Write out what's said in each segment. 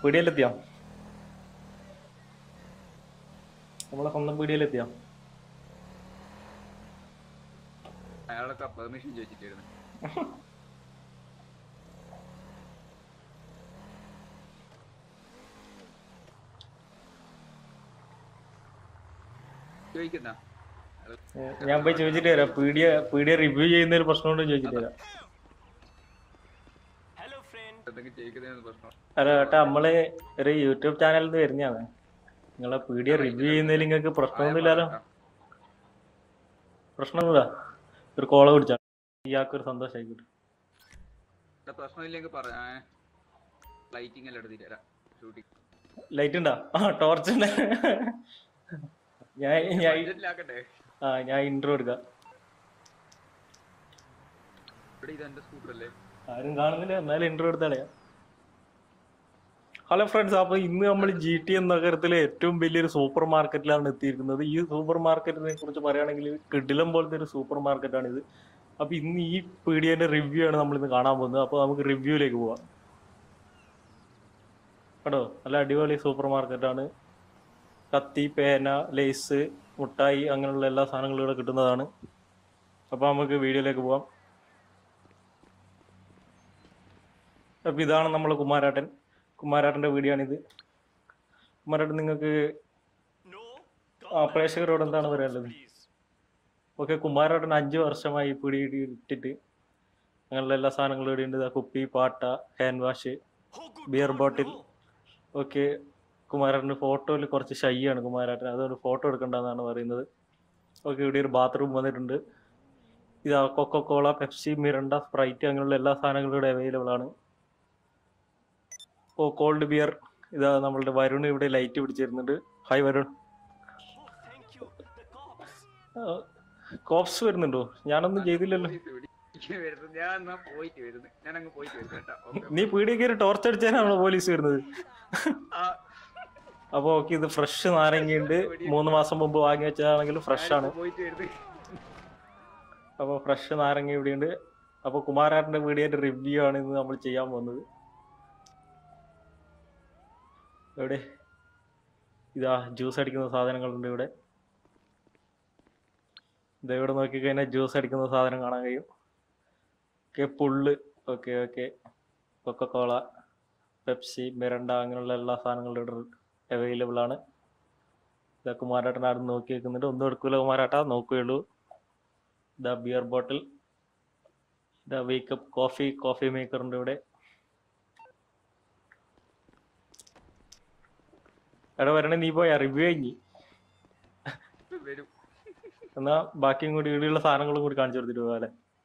പീടിയയിലെത്തിയോ നമ്മളെ സ്വന്തം പീടിയയിലെത്തിയോ അയാളൊക്കെ പെർമിഷൻ ചോദിച്ചിട്ടായിരുന്നു ചോദിക്കുന്ന ഏ, ഞാൻ പോയി ചോദിച്ചിട്ട് വരാം പീഡിയ പീഡിയ റിവ്യൂ ചെയ്യുന്നതിൽ പ്രശ്നമുണ്ടോ ചോദിച്ചിട്ട് വരാം എന്തെങ്കിലും ചോദിക്കുന്നതിന് പ്രശ്നം അല്ല ഏട്ടാ നമ്മള് ഒരു യൂട്യൂബ് ചാനലിൽ നിന്ന് വരുന്നതാണ് നിങ്ങളെ പീഡിയ റിവ്യൂ ചെയ്യുന്നതിൽ നിങ്ങൾക്ക് പ്രശ്നമൊന്നുമില്ലല്ലോ പ്രശ്നമൊന്നുമില്ല ഒരു കോള പിടിച്ചാ ഇയാൾക്കൊരു സന്തോഷമായിക്കോട്ടെ ഇവിടെ പ്രശ്നമില്ലെങ്കിൽ പറ ലൈറ്റിംഗ് എല്ലാം എടുത്തിട്ട് തരാം ഷൂട്ടിംഗ് ലൈറ്റ് ഉണ്ടോ ആ ടോർച്ച് ഉണ്ട് ഞാൻ ഞാൻ ബഡ്ജറ്റിലാക്കട്ടെ ആ ഞാൻ ഇൻട്രോ എടുക്കാം ഇവിടെ ഇത് എന്റെ സ്കൂട്ടർ അല്ലേ ആരും കാണുന്നില്ല എന്നാലും ഇൻട്രോ എടുത്താളയാ ഹലോ ഫ്രണ്ട്സ് അപ്പൊ ഇന്ന് നമ്മൾ ജി ടി എം നഗരത്തിലെ ഏറ്റവും വലിയൊരു സൂപ്പർ മാർക്കറ്റിലാണ് എത്തിയിരിക്കുന്നത് ഈ സൂപ്പർ മാർക്കറ്റിനെ കുറിച്ച് പറയുകയാണെങ്കിൽ കിടിലം പോലത്തെ ഒരു സൂപ്പർ മാർക്കറ്റാണ് ഇത് അപ്പൊ ഇന്ന് ഈ പീഡിയന്റെ റിവ്യൂ ആണ് നമ്മൾ ഇന്ന് കാണാൻ പോകുന്നത് അപ്പൊ നമുക്ക് റിവ്യൂയിലേക്ക് പോവാം കേട്ടോ നല്ല അടിപൊളി സൂപ്പർ മാർക്കറ്റാണ് കത്തി പേന ലേസ് മുട്ടായി അങ്ങനെയുള്ള എല്ലാ സാധനങ്ങളും ഇവിടെ കിട്ടുന്നതാണ് അപ്പൊ നമുക്ക് വീഡിയോയിലേക്ക് പോവാം അപ്പൊ ഇതാണ് നമ്മളെ കുമാരാട്ടൻ കുമാരാട്ടന്റെ വീഡിയോ ആണിത് കുമാരാട്ടൻ നിങ്ങൾക്ക് ആ പ്രേക്ഷകരോട് എന്താണ് പറയാനുള്ളത് ഓക്കെ കുമാരാട്ടൻ അഞ്ചു വർഷമായി പിടി ഇട്ടിട്ട് അങ്ങനെയുള്ള എല്ലാ സാധനങ്ങളും ഇവിടെ ഉണ്ട് ദാ കുപ്പി പാട്ട hand wash beer bottle okay കുമാരാട്ടൻ്റെ ഫോട്ടോയിൽ കുറച്ച് ഷൈ ആണ് കുമാരാട്ടൻ അതുകൊണ്ട് ഫോട്ടോ എടുക്കണ്ടെന്നാണ് പറയുന്നത് ഓക്കെ ഇവിടെ ഒരു ബാത്റൂം വന്നിട്ടുണ്ട് ഇതാ കൊക്കോകോള പെപ്സി മിറണ്ട സ്പ്രൈറ്റ് അങ്ങനെയുള്ള എല്ലാ സാധനങ്ങളും ഇവിടെ അവൈലബിൾ ആണ് ഓ കോൾഡ് ബിയർ ഇതാ നമ്മളുടെ വരുൺ ഇവിടെ ലൈറ്റ് പിടിച്ചിരുന്നുണ്ട് ഹായ് വരുൺ കോപ്സ് വരുന്നുണ്ടോ ഞാനൊന്നും ചെയ്തില്ലല്ലോ പോലീസ് വരുന്നു ഞാൻ എന്നാ പോയിട്ട് വരുന്നു ഞാൻ അങ്ങ് പോയിട്ട് വരുന്നു കേട്ടോ ഓക്കേ. നീ പീടിയ കയറി ടോർച്ച് അടിച്ചാണോ പോലീസ് വരുന്നത് ആ, അപ്പൊ ഓക്കെ ഇത് ഫ്രഷ് നാരങ്ങയുണ്ട് മൂന്ന് മാസം മുമ്പ് വാങ്ങി വെച്ചതാണെങ്കിൽ ഫ്രഷ് ആണ് ഞാനിപ്പോ പോയിട്ട് വരുന്നു അപ്പോൾ ഫ്രഷ് നാരങ്ങ ഇവിടെയുണ്ട് അപ്പോൾ കുമാരാട്ടൻ്റെ വീഡിയോൻ്റെ റിവ്യൂ ആണ് ഇന്ന് നമ്മൾ ചെയ്യാൻ പോകുന്നത് എവിടെ ഇതാ ജ്യൂസ് അടിക്കുന്ന സാധനങ്ങളുണ്ട് ഇവിടെ ഇതാ ഇവിടെ നോക്കിക്കഴിഞ്ഞാൽ ജ്യൂസ് അടിക്കുന്ന സാധനം കാണാൻ കഴിയും okay pull okay okay Coca Cola Pepsi Mirinda അങ്ങനെയുള്ള എല്ലാ സാധനങ്ങളും ഇവിടെ അവൈലബിൾ ആണ് ഇതാ കുമാരാട്ടൻ ആരും നോക്കി വെക്കുന്നുണ്ട് ഒന്നും എടുക്കൂല കുമാരാട്ട നോക്കുകയുള്ളൂ the beer bottle the wake up coffee coffee maker ഉണ്ട് ഇവിടെ എടാ വരണേ നീ പോയാ റിവ്യൂ കഴിഞ്ഞ് വരും എന്നാ ബാക്കിയും കൂടി ഇവിടെയുള്ള സാധനങ്ങളും കൂടി കാണിച്ചു കൊടുത്തിട്ട് പോകാം അല്ലേ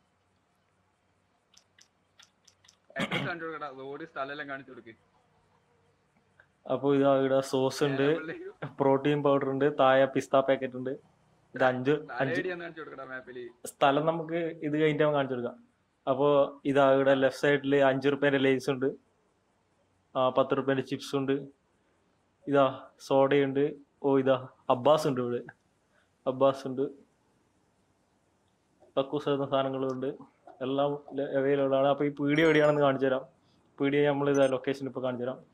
അഡ്രസ് കാണിച്ചു കൊടുക്കടാ റോഡ് സ്ഥലമെല്ലാം കാണിച്ചു കൊടുക്ക് അപ്പോൾ ഇതാ ഇവിടെ സോസ് ഉണ്ട് പ്രോട്ടീൻ പൗഡർ ഉണ്ട് താഴെ പിസ്ത പാക്കറ്റ് ഉണ്ട് ഇത് അഞ്ച് അഞ്ച് തലയടിയാന്ന് കാണിച്ചു കൊടുക്കടാ മാപ്പില് സ്ഥലം നമുക്ക് ഇത് കഴിഞ്ഞിട്ട് കാണിച്ചു കൊടുക്കാം അപ്പോൾ ഇതാ ഇവിടെ ലെഫ്റ്റ് സൈഡിൽ അഞ്ച് റുപ്യേൻ്റെ ലേസ് ഉണ്ട് ആ പത്ത് റുപ്യേൻ്റെ ചിപ്സ് ഉണ്ട് ഇതാ സോഡയുണ്ട് ഓ ഇതാ അബ്ബാസ് ഉണ്ട് ഇവിടെ അബ്ബാസ് ഉണ്ട് കക്കൂസ് എന്ന സാധനങ്ങളും ഉണ്ട് എല്ലാം അവൈലബിൾ ആണ് അപ്പോൾ ഈ പീഡിയ എവിടെയാണെന്ന് കാണിച്ചു തരാം പീഡിയ നമ്മൾ ഇതാ ലൊക്കേഷൻ ഇപ്പോൾ കാണിച്ചു തരാം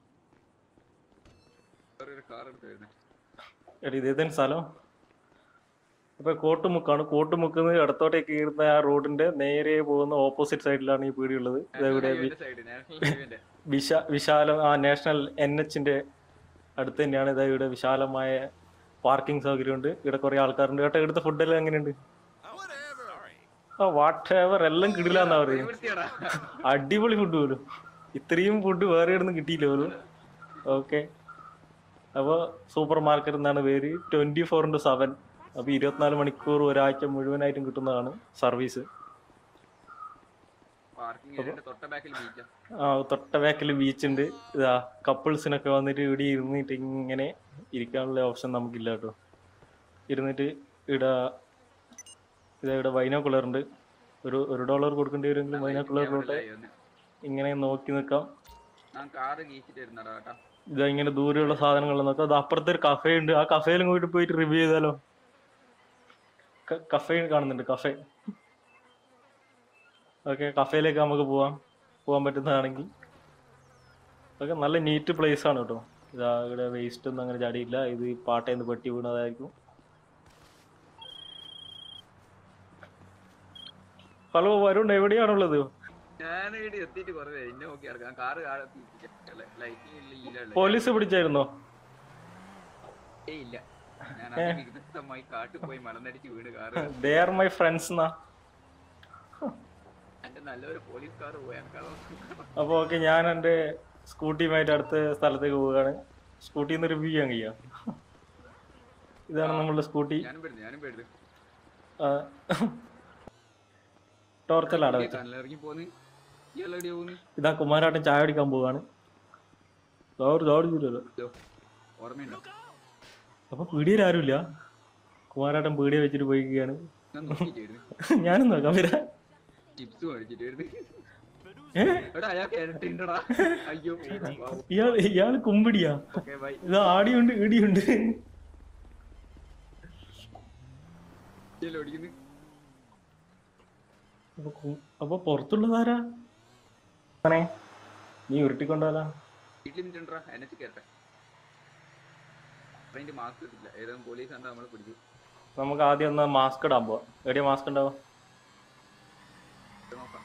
ഒരു കാർ എടുത്ത് വരുന്നത് എടി ഇത് ഏതാണ് സ്ഥലം ഇപ്പൊ കോട്ടുമുക്കാണ് കോട്ടുമുക്കുന്ന ഇടത്തോട്ടേക്ക് കയറുന്ന ആ റോഡിന്റെ നേരെ പോകുന്ന ഓപ്പോസിറ്റ് സൈഡിലാണ് ഈ പീടി ഉള്ളത് ഇതെവിടെ വി- സൈഡ് നാഷണൽ ഹൈവേന്റെ വിശ വിശാലം ആ നാഷണൽ എൻ എച്ചിന്റെ അടുത്ത് തന്നെയാണ് ഇതാ ഇവിടെ വിശാലമായ പാർക്കിംഗ് സൗകര്യമുണ്ട് ഇവിടെ കുറെ ആൾക്കാരുണ്ട് കേട്ടോ ഇവിടുത്തെ ഫുഡെല്ലാം എങ്ങനെയുണ്ട് ആ വാട്ട് എവർ എല്ലാം കിടിലാന്നാ പറയുന്നത് വൃത്തിയാടാ അടിപൊളി ഫുഡ് പോലും ഇത്രയും ഫുഡ് വേറെ ഇവിടുന്ന് കിട്ടിയില്ല പോലും ഓക്കെ അപ്പോൾ സൂപ്പർ മാർക്കറ്റ് എന്നാണ് പേര് ട്വൻറ്റി ഫോർ ഇൻറ്റു സെവൻ അപ്പോൾ ഇരുപത്തിനാല് മണിക്കൂർ ഒരാഴ്ച മുഴുവനായിട്ടും കിട്ടുന്നതാണ് സർവീസ് പാർക്കിംഗ് ഏരിയയുടെ തൊട്ട ബാക്കിൽ ബീച്ചാ ആ തൊട്ട ബാക്കിൽ ബീച്ച് ഉണ്ട് ഇതാ കപ്പിൾസിനൊക്കെ വന്നിട്ട് ഇവിടെ ഇരുന്നിട്ട് ഇങ്ങനെ ഇരിക്കാനുള്ള ഓപ്ഷൻ നമുക്കില്ല കേട്ടോ ഇരുന്നിട്ട് ഇവിടെ ഇതാ ഇവിടെ ബൈനോക്കുലർ ഉണ്ട് ഒരു ഒരു ഡോളർ കൊടുക്കേണ്ടി വരുമെങ്കിലും ബൈനോക്കുലറിലോട്ട് ഇങ്ങനെ നോക്കി നിൽക്കാം ഞാൻ കാറ് കീച്ചിട്ട് വരുന്നടാ കേട്ടാ ഇതാ ഇങ്ങനെ ദൂരെയുള്ള സാധനങ്ങൾ നോക്കാം അത് അപ്പുറത്തെ ഒരു കഫേ ഉണ്ട് ആ കഫേയിലും കൂടി പോയിട്ട് റിവ്യൂ ചെയ്താലോ കഫേ കാണുന്നുണ്ട് കഫേ ഓക്കെ കഫേയിലേക്ക് നമുക്ക് പോവാം പോകാൻ പറ്റുന്നതാണെങ്കിൽ അതൊക്കെ നല്ല നീറ്റ് പ്ലേസ് ആണ് കേട്ടോ ഇതാ ഇവിടെ വേസ്റ്റ് ഒന്നും അങ്ങനെ ചാടിയില്ല ഇത് ഈ പാട്ടേന്ന് പെട്ടി വീണതായിരിക്കും ഹലോ വരുൺ എവിടെയാണുള്ളത് ഞാൻ ഇവിടെ എത്തിയിട്ട് കുറേ എന്നെ നോക്കി നടക്കാം കാറ് ലൈറ്റിംഗ് ഇല്ല ഈല പോലീസ് പിടിച്ചായിരുന്നോ ഏയ് ഇല്ല ഞാൻ അതിന് വിരുദ്ധമായി കാട്ടിൽ പോയി മലന്നടിച്ച് വീണ് കാറ് ദേ ആർ മൈ ഫ്രണ്ട്സ് എന്നാ എന്റെ നല്ലൊരു പോലീസ് കാറ് പോയാൽ അപ്പോൾ ഓക്കെ ഞാൻ എൻ്റെ സ്കൂട്ടിയുമായിട്ട് അടുത്ത സ്ഥലത്തേക്ക് പോവുകയാണ് സ്കൂട്ടിയിൽ നിന്ന് റിവ്യൂ ചെയ്യാൻ കഴിയാം ഇതാണ് നമ്മളുടെ സ്കൂട്ടി ഞാനും പെടുന്നു ഞാനും പെടുന്നു ടോർച്ചലാണ് വെച്ചത് കണ്ണിലിറങ്ങി പോന്ന് ഇയാൾ എവിടെയാ പോന്ന് ഇതാ കുമാരാട്ടൻ ചായ കുടിക്കാൻ പോവാണ് ചോറ് ചോറ് ചൂരല്ലോ ഇതോ, ഓർമ്മയുണ്ടോ അപ്പൊ പീടിയിൽ ആരുമില്ല കുമാരാട്ടൻ പീടിയ വെച്ചിട്ട് പോയിക്കുകയാണ് ഞാൻ നോക്കിട്ടായിരുന്നു ഞാനും നോക്കാം വരാ ചിപ്സ് മേടിച്ചിട്ടായിരുന്നു ഏ എടാ അയാൾക്ക് ഇരട്ടിണ്ടടാ അയ്യോ ഇയാൾ ഇയാള് കുമ്പിടിയാ ഓക്കെ ബൈ ഇത് ആടിയുണ്ട് ഇടിയുണ്ട് ഇയാൾ ഓടിക്കുന്നു അപ്പൊ കു- അപ്പൊ പുറത്തുള്ളതാരാ അങ്ങനെ നീ ഉരുട്ടിക്കൊണ്ടോലാ വീട്ടിൽ നിന്നിട്ടുണ്ടാ എന്നെ കയറട്ടെ അപ്പൊ അതിന്റെ മാസ്ക് കിട്ടില്ല ഏതെങ്കിലും പോലീസ് കണ്ടാ നമ്മളെ പിടിച്ചു നമുക്ക് ആദ്യം ഒന്ന് മാസ്ക് ഇടാൻ പോവാം എവിടെയാ മാസ്ക് ഉണ്ടാവുക ഇത് നോക്കാം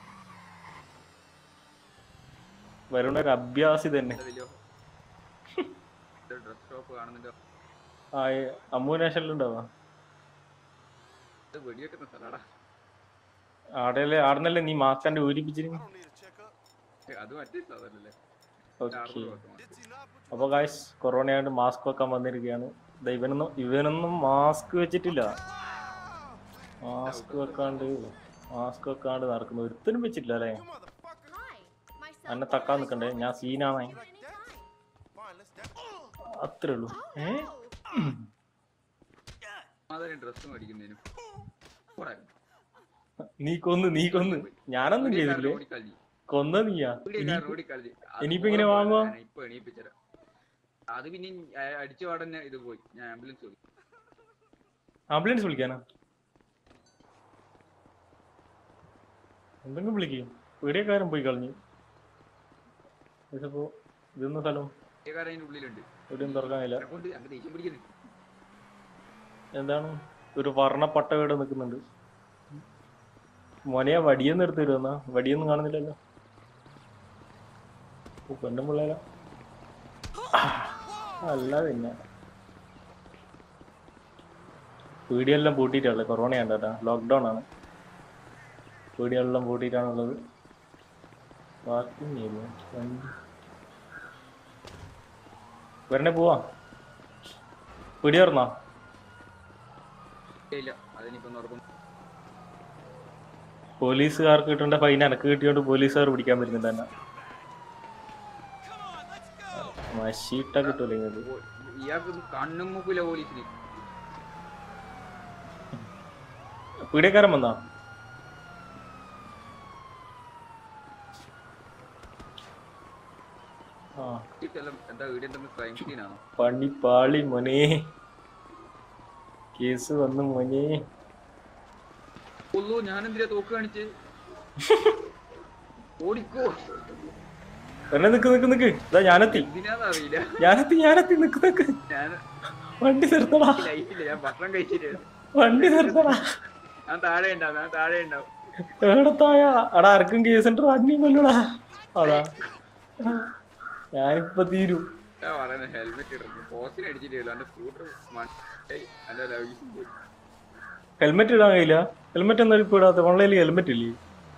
വരുന്ന ഒരു അഭ്യാസി തന്നെ എന്താ വലിയ ഡ്രസ് ഷോപ്പ് കാണുന്നുണ്ടോ ആ അമ്മൂനേഷനിലുണ്ടാവുക ഇത് വെടിവെക്കുന്ന സ്ഥലടാ ആടല്ലേ ആടുന്നല്ലേ നീ മാസ്ക് എൻ്റെ ഊരിപ്പിച്ചിന് അത് മറ്റേ സ്ഥലമല്ലേ ഓക്കെ അപ്പോൾ ഗായ്സ് കൊറോണ ആയതുകൊണ്ട് മാസ്ക് വെക്കാൻ വന്നിരിക്കുകയാണ് ദാ ഇവനൊന്നും ഇവനൊന്നും മാസ്ക് വെച്ചിട്ടില്ല മാസ്ക് വെക്കാണ്ട് മാസ്ക് വെക്കാണ്ട് നടക്കുന്നു ഒരുത്തനും വെച്ചിട്ടില്ല അല്ലേ എന്നെ തക്കാൻ നിൽക്കണ്ടേ ഞാൻ സീനാണേ അത്രേ ഉള്ളൂ ഏ മാതിരി ഡ്രസ് മേടിക്കുന്നതിനും പോടാ. നീ കൊന്ന് നീ കൊന്ന് ഞാനൊന്നും ചെയ്തില്ലേ ഓടിക്കളഞ്ഞു കൊന്ന നീയാ പീടികക്കാരൻ ഓടിക്കളഞ്ഞു അത് ഇനിയിപ്പോ എങ്ങനെ ഓർമ്മ വാങ്ങുവാ? ഞാൻ ഇപ്പൊ എണീപ്പിച്ചരാം അത് പിന്നെ അ- അടിച്ച പാടന്നെ ഇത് പോയി ഞാൻ ആംബുലൻസ് വിളിക്കും ആംബുലൻസ് വിളിക്കാനാ എന്തെങ്കിലും വിളിക്കും പീടിയക്കാരൻ പോയി കളഞ്ഞു ഇതിപ്പോ ഇതൊന്നും സ്ഥലം പീടികക്കാരൻ അതിന്റെ ഉള്ളിലുണ്ട് എവിടെയും തുറക്കാനില്ല എന്നെ കൊണ്ട് അങ്ങ് ദേഷ്യം പിടിക്കുന്നു എന്താണ് ഒരു വർണ്ണ പട്ട വീട് നിൽക്കുന്നുണ്ട് മോനെയാ വടിയൊന്നും എടുത്തു തരുമെന്നാ വടിയൊന്നും കാണുന്നില്ലല്ലോ ഓ, പെണ്ണും പിള്ളേരാ അല്ല പിന്നെ പീടിയെല്ലാം പൂട്ടിയിട്ടുള്ളത് കൊറോണയാണ് കേട്ടാ ലോക്ക്ഡൗൺ ആണ് പീടിയെല്ലാം പൂട്ടിയിട്ടാണുള്ളത് പാർക്കിംഗ് ചെയ്യുന്നു വണ്ടി വരണേ പോവാ പീടി തുറന്നോ ഇല്ല അതിനിപ്പോ ഉറക്കും പോലീസുകാർക്ക് കിട്ടേണ്ട ഫൈൻ എനക്ക് കിട്ടിയോണ്ട് പോലീസുകാർ പിടിക്കാൻ പറ്റുന്നുണ്ട് തന്നെ മഷീട്ട കിട്ടൂല ഇങ്ങോട്ട് ഇയാൾക്ക് കണ്ണും മൂക്കില്ല പോലീസിന് പീഡിയക്കാരൻ വന്നാ ആ ഇതെല്ലാം എന്താ വീട് എന്തെങ്കിലും ക്രൈം സീനാണോ പണി പാളി മോനെ കേസ് വന്നു മോനെ ഉള്ളൂ ഞാൻ എന്തിനാ തോക്ക് കാണിച്ച് ഓടിക്കോ എന്നെ നിക്ക് നിക്ക് നിക്ക് ഇതാ ഞാനെത്തി എന്തിനാന്ന് അറിയില്ല ഞാനെത്തി ഞാനെത്തി നിക്ക് നിക്ക് ഞാൻ വണ്ടി നിർത്തടാ ലൈഫില്ല ഞാൻ ഭക്ഷണം കഴിച്ചിട്ട് വണ്ടി നിർത്തടാ ഞാൻ താഴെ ഉണ്ടാവും ഞാൻ താഴെ ഉണ്ടാവും എവിടത്തായ അടാ ആർക്കും കേസ് ഉണ്ട് അഗ്നി കൊല്ലടാ അതാ ഞാനിപ്പോ തീരൂ ഞാൻ പറയുന്നത് ഹെൽമെറ്റ് ഇടുന്നു പോസ്റ്റിന് അടിച്ചിട്ട് എന്റെ സ്കൂട്ടർ എന്റെ ലൈഫ് പോയി ഹെൽമെറ്റ് ഇടാൻ കഴിയില്ല ഹെൽമെറ്റ് എന്താ ഇപ്പൊ ഇടാത്ത ഓൺലൈനിൽ ഹെൽമെറ്റ് ഇല്ലേ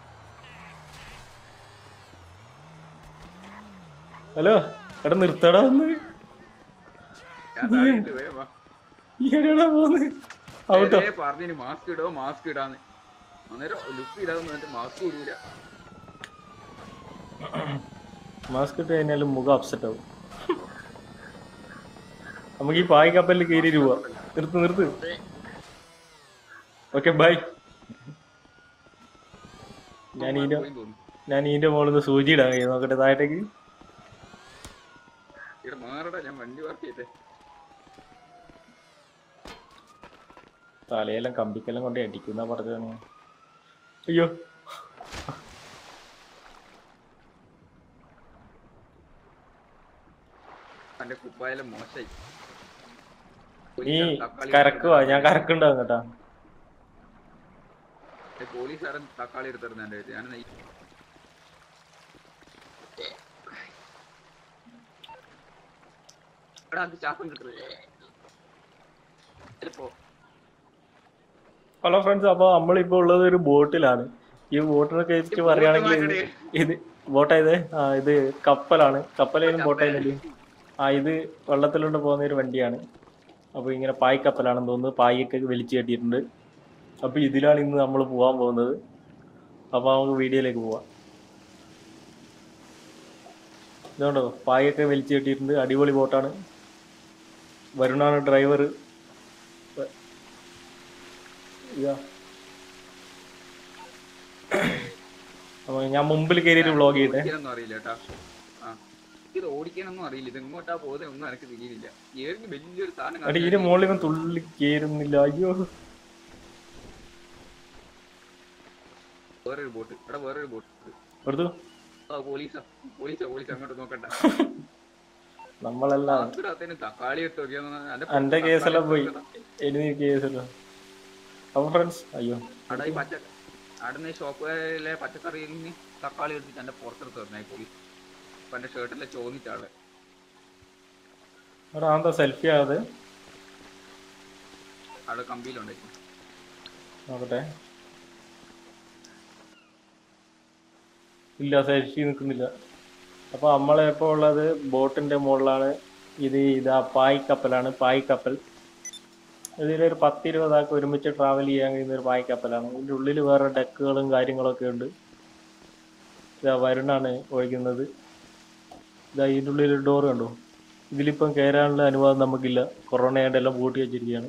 ഹലോ എടാ നിർത്തടാ ഒന്ന് ഞാൻ താഴെ ഇട്ട് വേഗം വാ. ഈ എവിടെയാടാ പോന്ന് ഔട്ടോ നേരെ പറഞ്ഞിന് മാസ്ക് ഇടോ മാസ്ക് ഇടാന്ന് അന്നേരം ലുക്ക് ഇടാതെ എന്നിട്ട് മാസ്ക് ഇടൂല മാസ്ക് ഇട്ട് കഴിഞ്ഞാലും മുഖം അപ്സെറ്റ് ആവും നമുക്ക് ഈ പായ് കപ്പലിൽ കയറി രൂപ നിർത്ത് നിർത്ത് ഓക്കെ ബൈ ഞാൻ ഇതിന്റെ പോയി തോന്നുന്നു ഞാൻ ഇതിന്റെ മുകളിൽ നിന്ന് സൂചി ഇടാൻ കഴിയും നോക്കട്ടെ താഴത്തേക്ക് ഇവിടെ മാറടാ ഞാൻ വണ്ടി വർക്ക് ചെയ്തേ തലയെല്ലാം കമ്പിക്കെല്ലാം കൊണ്ട് അടിക്കുന്ന പറഞ്ഞതാണ് അയ്യോ എന്റെ കുപ്പായെല്ലാം മോശമായി നീ പോലീസുകാരൻ തക്കാളി കരക്കുവാ ഞാൻ എടുത്തിരുന്നു. കരക്കുണ്ടാവും കേട്ടാ ഏ, പോലീസുകാരൻ തക്കാളി എടുത്തിരുന്നു എന്റെ അടുത്ത് ഞാൻ നെയ്- എടാ അത് ശ്വാസം കിട്ടുന്നത് ചിലപ്പോ ഹലോ ഫ്രണ്ട്സ് അപ്പൊ നമ്മളിപ്പോ ഉള്ളത് ഒരു ബോട്ടിലാണ് ഈ ബോട്ടിനെ കുറിച്ച് ഈ പറയുകയാണെങ്കിൽ boat ഇത് ഇത് ബോട്ടായത് ആ ഇത് കപ്പലാണ് കപ്പലേലും ബോട്ടായാലും ആ ഇത് വെള്ളത്തിലൂടെ പോകുന്ന ഒരു വണ്ടിയാണ് അപ്പൊ ഇങ്ങനെ പായ് കപ്പലാണെന്ന് തോന്നുന്നു പായൊക്കെ വലിച്ചു കെട്ടിയിട്ടുണ്ട് അപ്പൊ ഇതിലാണ് ഇന്ന് നമ്മൾ പോകാൻ പോകുന്നത് അപ്പൊ നമുക്ക് വീഡിയോയിലേക്ക് പോവാം ഇതുകൊണ്ടോ പായൊക്കെ വലിച്ചു കെട്ടിയിട്ടുണ്ട് അടിപൊളി ബോട്ടാണ് വരുണാണ് ഡ്രൈവർ ഇതാ അപ്പൊ ഞാൻ മുമ്പിൽ കയറിയിട്ട് വ്ളോഗ് ചെയ്തേ ഓടിക്കാനൊന്നും അറിയില്ല കേട്ടാ ആ ഇത് ഓടിക്കാനൊന്നും അറിയില്ല ഇത് എങ്ങോട്ടാ പോകുന്നത് ഒന്നും എനിക്ക് തിരിയില്ല ഏതെങ്കിലും വലിയൊരു സാധനം അടി ഇതിന് മുകളിൽ ഇവൻ തുള്ളി കയറുന്നില്ല അയ്യോ വേറൊരു ബോട്ട് ഇവിടെ വേറൊരു ബോട്ട് വെറുതെ ആ പോലീസാ പോലീസാ പോലീസ് അങ്ങോട്ട് നോക്കണ്ട നമ്മളെല്ലാം അതിന് തക്കാളി ഇട്ട് നോക്കിയാൽ എന്റെ കേസെല്ലാം പോയി എനിക്ക് കേസെല്ലാം അപ്പൊ ഫ്രണ്ട്സ് അയ്യോ അവിടെ ഈ പച്ച അവിടെ ഷോപ്പിലെ പച്ചക്കറിയിൽ നിന്ന് തക്കാളി എടുത്തിട്ട് എന്റെ പുറത്തെടുത്ത് തന്നേ പോലീസ് അപ്പൊ എന്റെ ഷർട്ടിലെ ചോദിച്ചാള് അവിടെ എന്താ സെൽഫി ആകാതെ അവിടെ കമ്പിയിലുണ്ടായിരുന്നു നോക്കട്ടെ ഇല്ല സെൽഫി നിൽക്കുന്നില്ല അപ്പൊ നമ്മളെ ഇപ്പോൾ ഉള്ളത് ബോട്ടിന്റെ മുകളിലാണ് ഇത് ഇതാ പായ് കപ്പലാണ് പായ് കപ്പൽ ഇതിലൊരു പത്തിരുപതാക്ക് ഒരുമിച്ച് ട്രാവൽ ചെയ്യാൻ കഴിയുന്ന ഒരു പായ് കപ്പലാണ് ഇതിന്റെ ഉള്ളിൽ വേറെ ഡെക്കുകളും കാര്യങ്ങളൊക്കെ ഉണ്ട് ഇതാ വരുണാണ് ഒഴിക്കുന്നത് ഇതാ ഇതിന്റെ ഉള്ളിൽ ഒരു ഡോർ കണ്ടോ ഇതിലിപ്പം കയറാനുള്ള അനുവാദം നമുക്കില്ല കൊറോണ ആയിട്ട് എല്ലാം പൂട്ടി വെച്ചിരിക്കുകയാണ്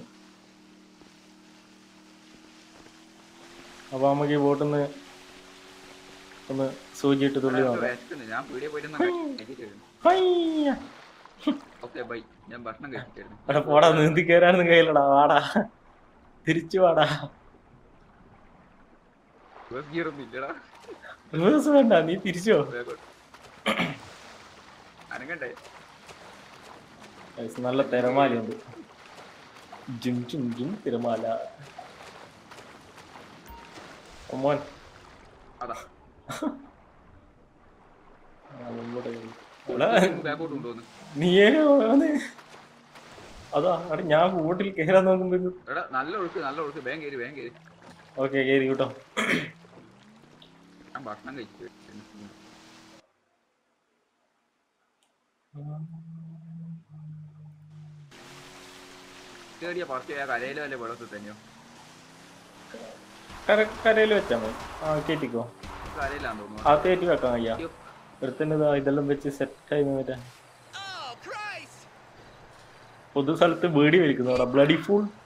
അപ്പൊ നമുക്ക് ഈ ബോട്ടിൽ നിന്ന് ഒന്ന് സൂചിയിട്ട് തുള്ളി നോക്കാം വിശക്കുന്നു ഞാൻ പീടിയെ പോയിട്ട് ഹയ്യ. ഓക്കെ ബൈ ഞാൻ ഭക്ഷണം കഴിച്ചിട്ടായിരുന്നു എടാ പോടാ നീന്തി കയറാനൊന്നും കഴിയില്ലടാ വാടാ തിരിച്ചു വാടാ ഗിയറൊന്നും ഇല്ലടാ റിവേഴ്സ് വേണ്ട നീ തിരിച്ചോ വേഗം അനങ്ങണ്ടേ Guys, നല്ല തിരമാലയുണ്ട് ജിം ജിം ജിം തിരമാല മോൻ അതാ എടാ, ബാക്കോട്ട് കൊണ്ടുവന്ന് നീയേ വന്ന്. അതാ അവിടെ ഞാൻ ബോട്ടിൽ കയറാൻ നോക്കുമ്പോ എടാ നല്ല ഒഴുക്ക് നല്ല ഒഴുക്ക് വേഗം കയറി വേഗം കയറി ഓക്കെ കയറി കേട്ടോ ഞാൻ ഭക്ഷണം കഴിച്ചു കേറിയ പറിച്ച് ആ കരയിലോ അല്ലെ വെള്ളത്തിൽ തന്നെയോ കര കരയിൽ വെച്ചാ മതി ആ കയറ്റിക്കോ കരയിലാന്ന് തോന്നുന്നു ആ കയറ്റി വെക്കാം അയ്യാ ഒരുത്തന്നെ ഇതാ ഇതെല്ലാം വെച്ച് സെറ്റായി മറ്റേ പൊതു സ്ഥലത്ത് വീടി വലിക്കുന്നു അവിടെ ബ്ലഡി ഫുൾ